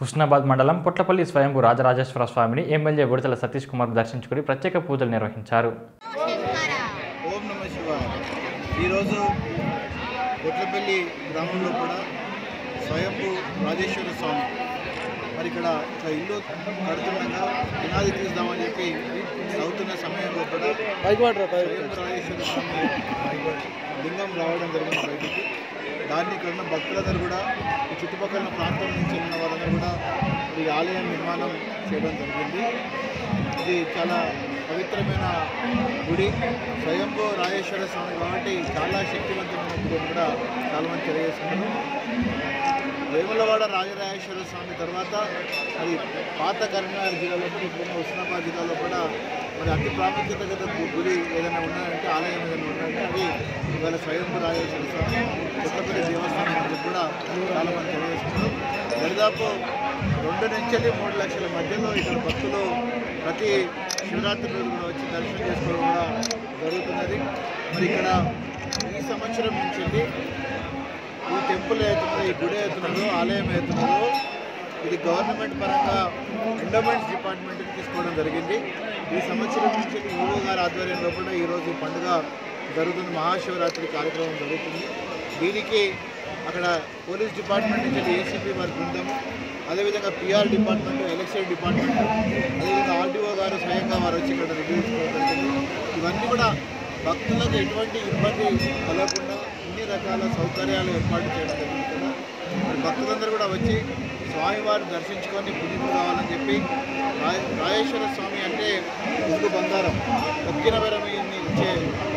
హుస్నాబాద్ మండలం పొట్లపల్లి స్వయంభూ రాజరాజేశ్వర స్వామిని ఎమ్మెల్యే విడుదల సతీష్ కుమార్ దర్శించుకుని ప్రత్యేక పూజలు నిర్వహించారు ఓం నమ శివాయ ఈరోజు కొట్లపల్లి గ్రామంలో కూడా స్వయంభూ రాజేశ్వర స్వామి మరి ఇక్కడ ఇట్లా ఇల్లు కడుతుండగా పునాది తీద్దామని చెప్పి అవుతున్న సమయంలో కూడా స్వయంభూ రాజేశ్వర స్వామి లింగం రావడం జరిగింది బయటికి దాన్ని ఇక్కడ ఉన్న భక్తులందరూ కూడా ఈ చుట్టుపక్కల ప్రాంతం నుంచి ఉన్న వాళ్ళందరూ కూడా ఈ ఆలయం నిర్మాణం చేయడం జరిగింది ఇది చాలా పవిత్రమైన గుడి స్వయంభూ రాజేశ్వర స్వామి కాబట్టి చాలా శక్తివంతమైన గుడి అని కూడా చాలామంది తెలియజేస్తున్నారు వేములవాడ రాజరాజేశ్వర స్వామి తర్వాత అది పాత కరీంనగర్ జిల్లాలో కూడా ఇప్పుడున్న ఉస్మానాబాద్ జిల్లాలో కూడా మరి అతి ప్రాముఖ్యత గల గు- గుడి ఏదైనా ఉన్నాయంటే ఆలయం ఏదైనా ఉన్నాయంటే అది ఇవాళ స్వయంభూ రాజేశ్వర స్వామి కొత్తపల్లి దేవస్థానం అనేది కూడా చాలామంది తెలియజేస్తున్నారు దరిదాపు రెండు నుంచి మూడు లక్షల మధ్యలో ఇక్కడ భక్తులు ప్రతి శివరాత్రి రోజు కూడా వచ్చి దర్శనం చేసుకోవడం కూడా జరుగుతున్నది మరి ఇక్కడ ఈ సంవత్సరం నుంచి ఈ టెంపుల్ అవుతున్నదో ఈ గుడి అవుతున్నదో ఆలయం అవుతున్నదో ఇది గవర్నమెంట్ పరంగా ఎండోమెంట్స్ డిపార్ట్మెంట్కి తీసుకోవడం జరిగింది ఈ సంవత్సరం నుంచి ఈవో గారి ఆధ్వర్యంలో కూడా ఈరోజు ఈ పండుగ జరుగుతుంది మహాశివరాత్రి కార్యక్రమం జరుగుతుంది దీనికి అక్కడ పోలీస్ డిపార్ట్మెంట్ నుంచి ఏసీపీ వారి బృందం అదేవిధంగా పిఆర్ డిపార్ట్మెంట్ ఎలక్షన్ డిపార్ట్మెంట్ అదేవిధంగా ఆర్డీఓ గారు స్వయంగా వారు వచ్చి ఇక్కడ రివ్యూ చేసుకోవడం జరిగింది ఇవన్నీ కూడా భక్తులకు ఎటువంటి ఇబ్బంది కలగకుండా అన్ని రకాల సౌకర్యాలు ఏర్పాటు చేయడం జరిగింది కదా మరి భక్తులందరూ కూడా వచ్చి స్వామివారిని దర్శించుకొని పుణ్యులు కావాలని చెప్పి రాయ- రాజేశ్వర స్వామి అంటే ఇల్లు బంగారం ఒక్కిన వరమని ఇచ్చే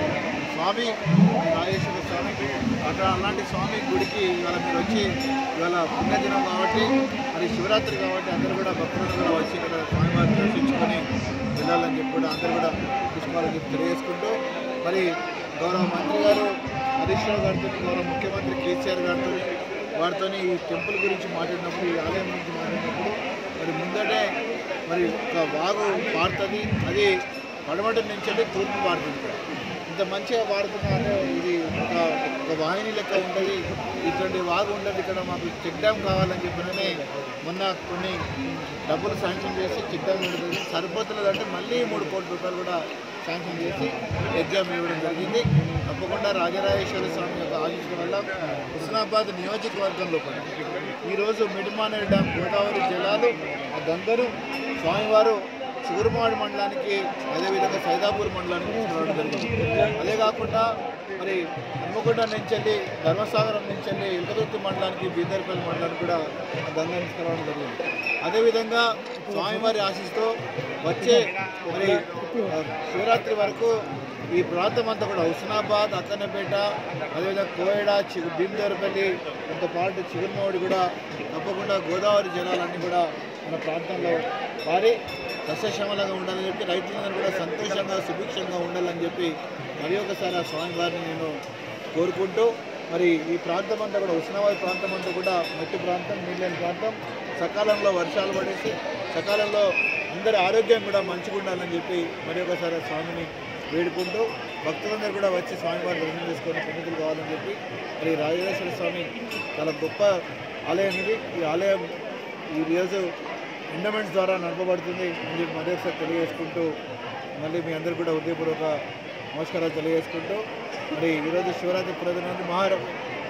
స్వామి రాజేశ్వర స్వామి అక్కడ అలాంటి స్వామి గుడికి ఇవాళ మీరు వచ్చి ఇవాళ పుణ్యదినం కాబట్టి మరి శివరాత్రి కాబట్టి అందరూ కూడా భక్తులు కూడా వచ్చి ఇక్కడ స్వామివారిని దర్శించుకొని వెళ్ళాలని చెప్పి కూడా అందరూ కూడా తీసుకోవాలని చెప్పి తెలియజేసుకుంటూ మరి గౌరవ మంత్రి గారు హరీష్ రావు గారితో గౌరవ ముఖ్యమంత్రి కేసీఆర్ గారితో వారితో ఈ టెంపుల్ గురించి మాట్లాడినప్పుడు ఈ ఆలయం గురించి మాట్లాడినప్పుడు మరి ముందటే మరి ఒక వాగు పారుతుంది అది పడమటి నుంచి వెళ్ళి తూర్పు పారుతుంది ఇక్కడ ఇంత మంచిగా పారుతున్నా అంటే ఇది ఒక ఒక వాహిని లెక్క ఉంటుంది ఇటువంటి వాగు ఉండదు ఇక్కడ మాకు చెక్ డ్యామ్ కావాలని చెప్పిననే మొన్న కొన్ని డబ్బులు శాంక్షన్ చేసి చెక్ డ్యామ్ ఉంటుంది సరిపోతున్నదంటే మళ్ళీ మూడు కోట్ల రూపాయలు కూడా శాంక్షన్ చేసి ఎగ్జామ్ ఇవ్వడం జరిగింది తప్పకుండా రాజరాజేశ్వర స్వామి యొక్క ఆశించడం వల్ల హుస్నాబాద్ నియోజకవర్గంలో కూడా ఈరోజు మిడిమానేరు డ్యామ్ గోదావరి జలాలు ఆ గంగను స్వామివారు చిగురుమాడి మండలానికి అదేవిధంగా సైదాపూర్ మండలానికి తీసుకురావడం జరిగింది అదే కాకుండా మరి హన్మకొండ నుంచి వెళ్ళి ధర్మసాగరం నుంచి వెళ్ళి ఇల్కదుర్తి మండలానికి బీదర్పల్లి మండలానికి కూడా ఆ గంగ తీసుకురావడం జరిగింది అదేవిధంగా స్వామివారి ఆశిస్తూ వచ్చే మరి ఆ, శివరాత్రి వరకు ఈ ప్రాంతం అంతా కూడా హుస్నాబాద్ అక్కన్నపేట అదేవిధంగా కోయడ చి భీమదేవరపల్లి కొంత పాటు చిగురుమౌడి కూడా తప్పకుండా గోదావరి జలాలన్నీ కూడా మన ప్రాంతంలో వారి సస్యశ్యామలంగా ఉండాలని చెప్పి రైతులందరూ కూడా సంతోషంగా సుభిక్షంగా ఉండాలని చెప్పి మరి ఒకసారి ఆ స్వామివారిని నేను కోరుకుంటూ మరి ఈ ప్రాంతం అంతా కూడా ఉస్నాబాద్ ప్రాంతం అంతా కూడా మట్టి ప్రాంతం నీళ్ళని ప్రాంతం సకాలంలో వర్షాలు పడేసి సకాలంలో అందరి ఆరోగ్యం కూడా మంచిగా ఉండాలని చెప్పి మరి ఒకసారి ఆ స్వామిని వేడుకుంటూ భక్తులందరూ కూడా వచ్చి స్వామివారి దర్శనం చేసుకొని పుణ్యతులు కావాలని చెప్పి మరి రాజరాజేశ్వర స్వామి చాలా గొప్ప ఆలయం ఇది ఈ ఆలయం ఈ రోజు ఎండమెంట్స్ ద్వారా నడపబడుతుంది అని చెప్పి మరీ ఒకసారి తెలియజేసుకుంటూ మళ్ళీ మీ అందరు కూడా హృదయపూర్వక నమస్కారాలు తెలియజేసుకుంటూ మరి ఈరోజు శివరాత్రి పర్వదినం మహార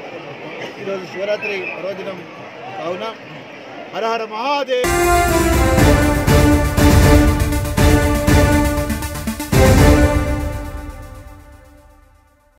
ఈరోజు శివరాత్రి పర్వదినం కావున హర హర మహాదేవ్